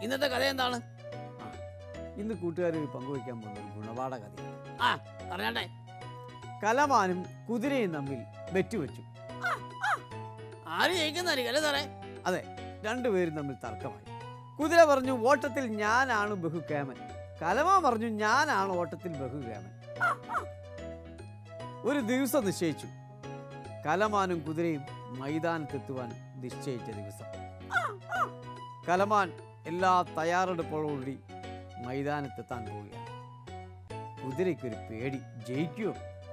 ഇന്നത്തെ കഥ എന്താണ് ഇന്ന് കൂട്ടുകാർ പങ്കുവയ്ക്കാൻ പോകുന്ന ഒരു ഗുണപാഠ കഥയാണ് ആ പറഞ്ഞാട്ടെ കലമാനും കുതിരയും തമ്മിൽ വെറ്റുവെച്ചു ആര് ജയിക്കുന്നതായിരിക്കും അല്ലേ സാറേ അതെ രണ്ടുപേരും തമ്മിൽ തർക്കമായി കുതിര പറഞ്ഞു ഓട്ടത്തിൽ ഞാനാണ് ബഹുക്കേമൻ കലമാൻ പറഞ്ഞു ഞാനാണ് ഓട്ടത്തിൽ ബഹുക്കേമൻ ഒരു ദിവസം നിശ്ചയിച്ചു കലമാനും കുതിരയും മൈതാനത്തെത്തുവാൻ നിശ്ചയിച്ച ദിവസം കലമാൻ എല്ലാ തയ്യാറെടുപ്പോടുകൂടി മൈതാനത്തെത്താൻ പോവുകയാണ് കുതിരയ്ക്കൊരു പേടി ജയിക്കുമോ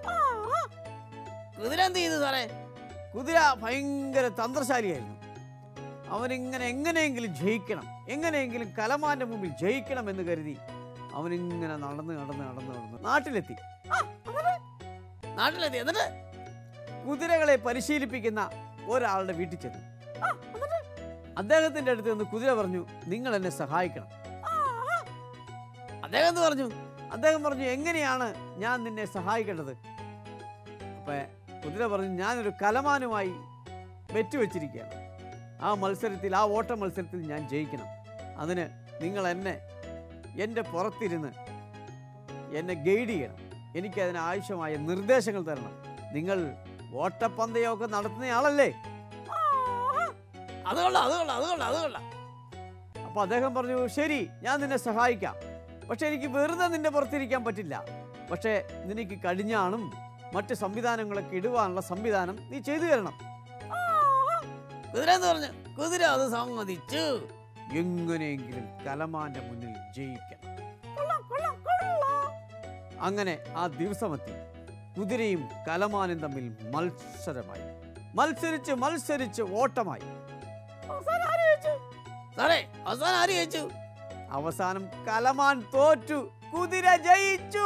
കുതിര എന്ത് ചെയ്തു സാറേ കുതിര ഭയങ്കര തന്ത്രശാലിയായിരുന്നു അവനിങ്ങനെ എങ്ങനെയെങ്കിലും ജയിക്കണം എങ്ങനെയെങ്കിലും കലമാന്റെ മുമ്പിൽ ജയിക്കണം എന്ന് കരുതി അവനിങ്ങനെ നടന്ന് നടന്ന് നടന്ന് നടന്ന് നാട്ടിലെത്തി നാട്ടിലെത്തി എന്നിട്ട് കുതിരകളെ പരിശീലിപ്പിക്കുന്ന ഒരാളുടെ വീട്ടിൽ ചെന്നു അദ്ദേഹത്തിന്റെ അടുത്ത് നിന്ന് കുതിര പറഞ്ഞു നിങ്ങൾ എന്നെ സഹായിക്കണം അദ്ദേഹം എന്ത് പറഞ്ഞു അദ്ദേഹം പറഞ്ഞു എങ്ങനെയാണ് ഞാൻ നിന്നെ സഹായിക്കേണ്ടത് അപ്പൊ കുതിര പറഞ്ഞു ഞാനൊരു കലമാനുമായി വെച്ചുവെച്ചിരിക്കുകയാണ് ആ മത്സരത്തിൽ ആ ഓട്ട മത്സരത്തിൽ ഞാൻ ജയിക്കണം അതിന് നിങ്ങൾ എന്നെ എൻ്റെ പുറത്തിരുന്ന് എന്നെ ഗൈഡ് ചെയ്യണം എനിക്കതിന് ആവശ്യമായ നിർദ്ദേശങ്ങൾ തരണം നിങ്ങൾ ഓട്ടപ്പന്തയമൊക്കെ നടത്തുന്നയാളല്ലേ അത് കൊള്ളാം അത് കൊള്ളാം അത് കൊള്ളാം അത് കൊള്ളാം അപ്പോൾ അദ്ദേഹം പറഞ്ഞു ശരി ഞാൻ നിന്നെ സഹായിക്കാം പക്ഷെ എനിക്ക് വെറുതെ നിന്റെ പുറത്തിരിക്കാൻ പറ്റില്ല പക്ഷേ നിനക്ക് കടിഞ്ഞാണും മറ്റ് സംവിധാനങ്ങളൊക്കെ ഇടുവാനുള്ള സംവിധാനം നീ ചെയ്തു തരണം കുതിര എന്ന് പറഞ്ഞു കുതിര അത് സമ്മതിച്ചു എങ്ങനെയെങ്കിലും കലമാന്റെ മുന്നിൽ ജയിക്കണം അങ്ങനെ ആ ദിവസമെത്തി കുതിരയും കലമാനും തമ്മിൽ മത്സരമായി മത്സരിച്ച് മത്സരിച്ച് ഓട്ടമായി സാറേ അവസാനം ആര് ജയിച്ചു അവസാനം കലമാൻ തോറ്റു കുതിര ജയിച്ചു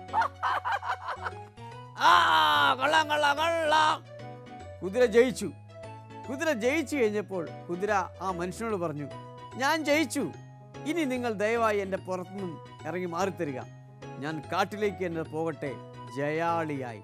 ആ കൊള്ളാം കൊള്ളാം കൊള്ളാം കുതിര ജയിച്ചു കുതിര ജയിച്ചു കഴിഞ്ഞപ്പോൾ കുതിര ആ മനുഷ്യനോട് പറഞ്ഞു ഞാൻ ജയിച്ചു ഇനി നിങ്ങൾ ദയവായി എൻ്റെ പുറത്തുനിന്നും ഇറങ്ങി മാറിത്തരിക ഞാൻ കാട്ടിലേക്ക് എന്നെ പോകട്ടെ ജയാളിയായി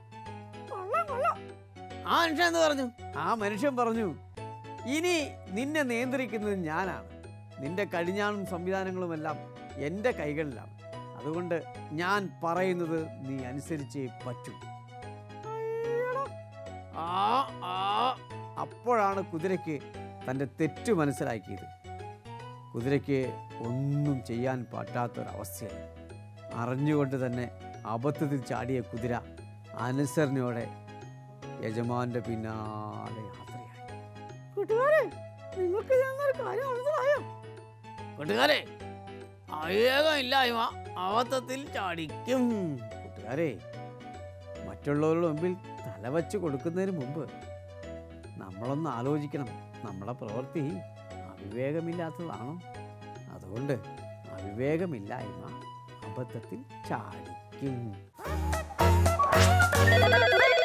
ആ മനുഷ്യൻ എന്ത് പറഞ്ഞു ആ മനുഷ്യൻ പറഞ്ഞു ഇനി നിന്നെ നിയന്ത്രിക്കുന്നത് ഞാനാണ് നിന്റെ കടിഞ്ഞാണും സംവിധാനങ്ങളുമെല്ലാം എൻ്റെ കൈകളിലാണ് അതുകൊണ്ട് ഞാൻ പറയുന്നത് നീ അനുസരിച്ചേ പറ്റൂ ആ ആ അപ്പോഴാണ് കുതിരയ്ക്ക് തൻ്റെ തെറ്റ് മനസ്സിലാക്കിയത് കുതിരയ്ക്ക് ഒന്നും ചെയ്യാൻ പറ്റാത്തൊരവസ്ഥയായി അറിഞ്ഞുകൊണ്ട് തന്നെ അബദ്ധത്തിൽ ചാടിയ കുതിര അനുസരണയോടെ യജമാന്റെ പിന്നാലെ യാത്രയായി കൂട്ടുകാരെ നിങ്ങൾക്ക് ഞങ്ങൾ കാര്യം മനസ്സിലായോ കൂട്ടുകാരെ അവിവേകം ഇല്ലായ്മ അബദ്ധത്തിൽ ചാടിക്കും കൂട്ടുകാരെ മറ്റുള്ളവരുടെ മുമ്പിൽ തല വച്ച് കൊടുക്കുന്നതിന് മുമ്പ് നമ്മളൊന്ന് ആലോചിക്കണം നമ്മളെ പ്രവൃത്തി അവിവേകമില്ലാത്തതാണോ അതുകൊണ്ട് അവിവേകമില്ലായ്മ അബദ്ധത്തിൽ ചാടിക്കും